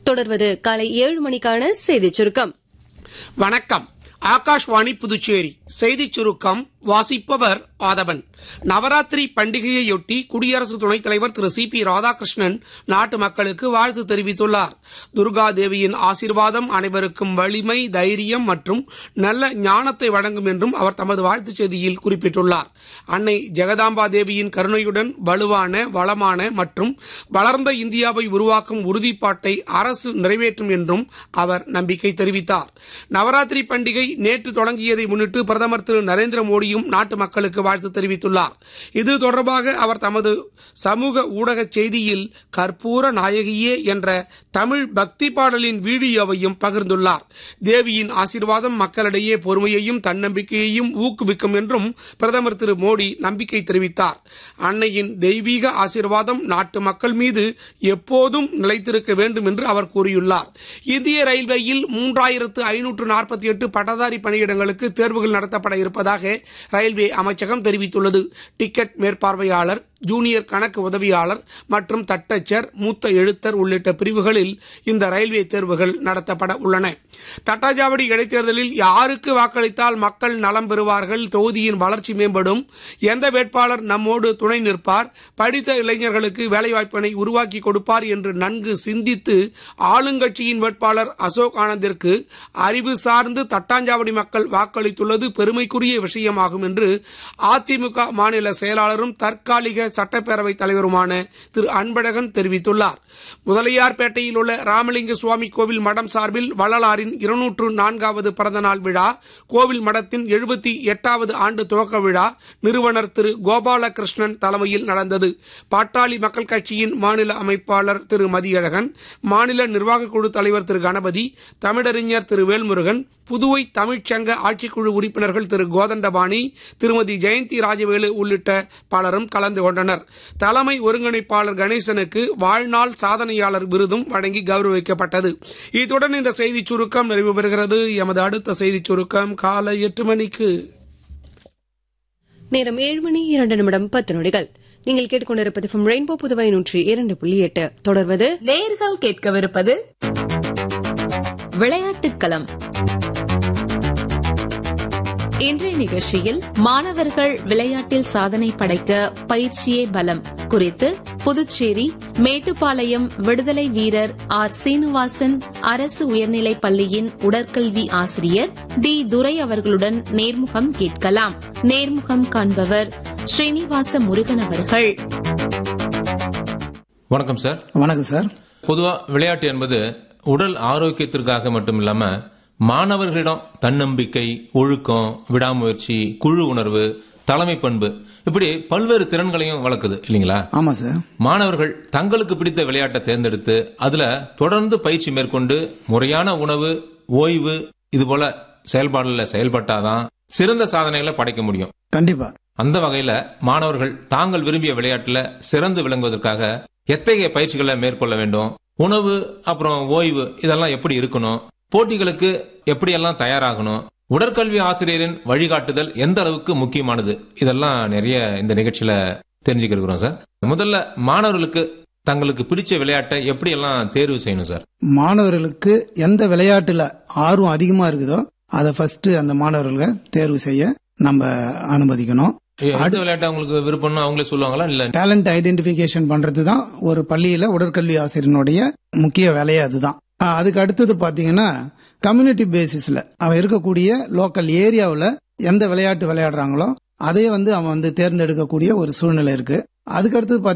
தொடர்வது காலை ஏழு மணிக்கான செய்திச் சுருக்கம் வணக்கம் ஆகாஷ்வாணி புதுச்சேரி செய்திச் சுருக்கம் வாசிப்பவர் ஆதவன் நவராத்திரி பண்டிகையையொட்டி குடியரசு துணைத் தலைவர் திரு சி பி ராதாகிருஷ்ணன் நாட்டு மக்களுக்கு வாழ்த்து தெரிவித்துள்ளார் துர்கா தேவியின் ஆசீர்வாதம் அனைவருக்கும் வலிமை தைரியம் மற்றும் நல்ல ஞானத்தை வழங்கும் என்றும் அவர் தமது வாழ்த்துச் செய்தியில் குறிப்பிட்டுள்ளார் அன்னை ஜெகதாம்பா தேவியின் கருணையுடன் வலுவான வளமான மற்றும் வளர்ந்த இந்தியாவை உருவாக்கும் உறுதிப்பாட்டை அரசு நிறைவேற்றும் என்றும் அவர் நம்பிக்கை தெரிவித்தார் நவராத்திரி பண்டிகை நேற்று தொடங்கியதை முன்னிட்டு பிரதமர் திரு நரேந்திர மோடியும் நாட்டு மக்களுக்கு வாழ்த்து தெரிவித்துள்ளார் இது தொடர்பாக அவர் தமது சமூக ஊடக செய்தியில் கற்பூர நாயகியே என்ற தமிழ் பக்தி பாடலின் வீடியோவையும் பகிர்ந்துள்ளார் தேவியின் ஆசீர்வாதம் மக்களிடையே பொறுமையையும் தன்னம்பிக்கையையும் ஊக்குவிக்கும் என்றும் பிரதமர் திரு மோடி நம்பிக்கை தெரிவித்தார் அன்னையின் தெய்வீக ஆசீர்வாதம் நாட்டு மக்கள் மீது எப்போதும் நிலைத்திருக்க வேண்டும் என்று அவர் கூறியுள்ளார் இந்திய ரயில்வேயில் மூன்றாயிரத்து ஐநூற்று நாற்பத்தி எட்டு பட்டதாரி பணியிடங்களுக்கு தேர்வுகள் நடத்தப்பட இருப்பதாக ரயில்வே அமைச்சகம் தெரிவித்துள்ளது டிக்கெட் மேற்பார்வையாளர் ஜூனியர் கணக்கு உதவியாளர் மற்றும் தட்டச்சர் மூத்த எழுத்தர் உள்ளிட்ட பிரிவுகளில் இந்த ரயில்வே தேர்வுகள் நடத்தப்பட உள்ளன தட்டாஜாவடி இடைத்தேர்தலில் யாருக்கு வாக்களித்தால் மக்கள் நலம் பெறுவார்கள் தொகுதியின் வளர்ச்சி மேம்படும் எந்த வேட்பாளர் நம்மோடு துணை நிற்பார் படித்த இளைஞர்களுக்கு வேலைவாய்ப்பினை உருவாக்கி கொடுப்பார் என்று நன்கு சிந்தித்து ஆளுங்கட்சியின் வேட்பாளர் அசோக் ஆனந்திற்கு அறிவு சார்ந்து தட்டாஞ்சாவடி மக்கள் வாக்களித்துள்ளது பெருமைக்குரிய விஷயமாகும் என்று அதிமுக மாநில செயலாளரும் தற்காலிக சட்டப்பேரவை தலைவருமான திரு அன்பழகன் தெரிவித்துள்ளார் முதலியார்பேட்டையில் உள்ள ராமலிங்க சுவாமி கோவில் மடம் சார்பில் வள்ளலாரின் இருநூற்று நான்காவது பிறந்தநாள் விழா கோவில் மடத்தின் எழுபத்தி எட்டாவது ஆண்டு துவக்க விழா நிறுவனர் திரு கோபாலகிருஷ்ணன் தலைமையில் நடந்தது பாட்டாளி மக்கள் கட்சியின் மாநில அமைப்பாளர் திரு மதியழகன் மாநில நிர்வாக குழு தலைவர் திரு கணபதி தமிழறிஞர் திரு வேல்முருகன் புதுவை தமிழ்ச்சங்க ஆட்சிக்குழு உறுப்பினர்கள் திரு கோதண்டபாணி திருமதி ஜெயந்தி ராஜவேலு உள்ளிட்ட பலரும் கலந்து கொண்டனர் தலைமை ஒருங்கிணைப்பாளர் கணேசனுக்கு வாழ்நாள் சாதனையாளர் விருதும் வழங்கி கௌரவிக்கப்பட்டது இத்துடன் இந்த செய்திச் சுருக்கம் நிறைவு பெறுகிறது எமது அடுத்த செய்திச் சுருக்கம் காலை எட்டு மணிக்கு நேரம் ஏழு மணி இரண்டு நிமிடம் பத்து நொடிகள் நீங்கள் கேட்டுக்கொண்டிருப்பது ஃப்ரம் ரெயின்போ புதுவை நூற்றி இரண்டு புள்ளி எட்டு தொடர்வது நேர்கள் கேட்கவிருப்பது விளையாட்டுக்களம் இன்றைய நிகழ்ச்சியில் மாணவர்கள் விளையாட்டில் சாதனை படைக்க பயிற்சியே பலம் குறித்து புதுச்சேரி மேட்டுப்பாளையம் விடுதலை வீரர் ஆர் சீனிவாசன் அரசு உயர்நிலைப் பள்ளியின் உடற்கல்வி ஆசிரியர் டி துரை அவர்களுடன் நேர்முகம் கேட்கலாம் நேர்முகம் காண்பவர் ஸ்ரீனிவாச முருகன் அவர்கள் வணக்கம் சார் வணக்கம் சார் பொதுவா விளையாட்டு என்பது உடல் ஆரோக்கியத்திற்காக மட்டும் இல்லாம மாணவர்களிடம் தன்னம்பிக்கை ஒழுக்கம் விடாமுயற்சி குழு உணர்வு தலைமை பண்பு இப்படி பல்வேறு திறன்களையும் வளர்க்குது இல்லைங்களா ஆமா சார் மாணவர்கள் தங்களுக்கு பிடித்த விளையாட்டை தேர்ந்தெடுத்து அதுல தொடர்ந்து பயிற்சி மேற்கொண்டு முறையான உணவு ஓய்வு இது போல செயல்பாடுல செயல்பட்டாதான் சிறந்த சாதனைகளை படைக்க முடியும் கண்டிப்பா அந்த வகையில மாணவர்கள் தாங்கள் விரும்பிய விளையாட்டுல சிறந்து விளங்குவதற்காக எத்தகைய பயிற்சிகளை மேற்கொள்ள வேண்டும் உணவு அப்புறம் ஓய்வு இதெல்லாம் எப்படி இருக்கணும் போட்டிகளுக்கு எப்படியெல்லாம் தயாராகணும் உடற்கல்வி ஆசிரியரின் வழிகாட்டுதல் எந்த அளவுக்கு முக்கியமானது இதெல்லாம் நிறைய இந்த நிகழ்ச்சியில தெரிஞ்சுக்கிறோம் சார் முதல்ல மாணவர்களுக்கு தங்களுக்கு பிடிச்ச விளையாட்டை எப்படி எல்லாம் தேர்வு செய்யணும் சார் மாணவர்களுக்கு எந்த விளையாட்டுல ஆர்வம் அதிகமா இருக்குதோ அதை ஃபர்ஸ்ட் அந்த மாணவர்களுக்கு தேர்வு செய்ய நம்ம அனுமதிக்கணும் எந்த விளையாட்டு அவங்களுக்கு விருப்பம்னு அவங்களே சொல்லுவாங்களா இல்ல டேலண்ட் ஐடென்டிபிகேஷன் பண்றது தான் ஒரு பள்ளியில உடற்கல்வி ஆசிரியனுடைய முக்கிய வேலையே அதுதான் ஆஹ் அதுக்கு அடுத்தது பாத்தீங்கன்னா கம்யூனிட்டி பேசிஸ்ல அவன் இருக்கக்கூடிய லோக்கல் ஏரியாவில் எந்த விளையாட்டு விளையாடுறாங்களோ அதையே வந்து அவன் வந்து தேர்ந்தெடுக்கக்கூடிய ஒரு சூழ்நிலை இருக்கு அதுக்கடுத்து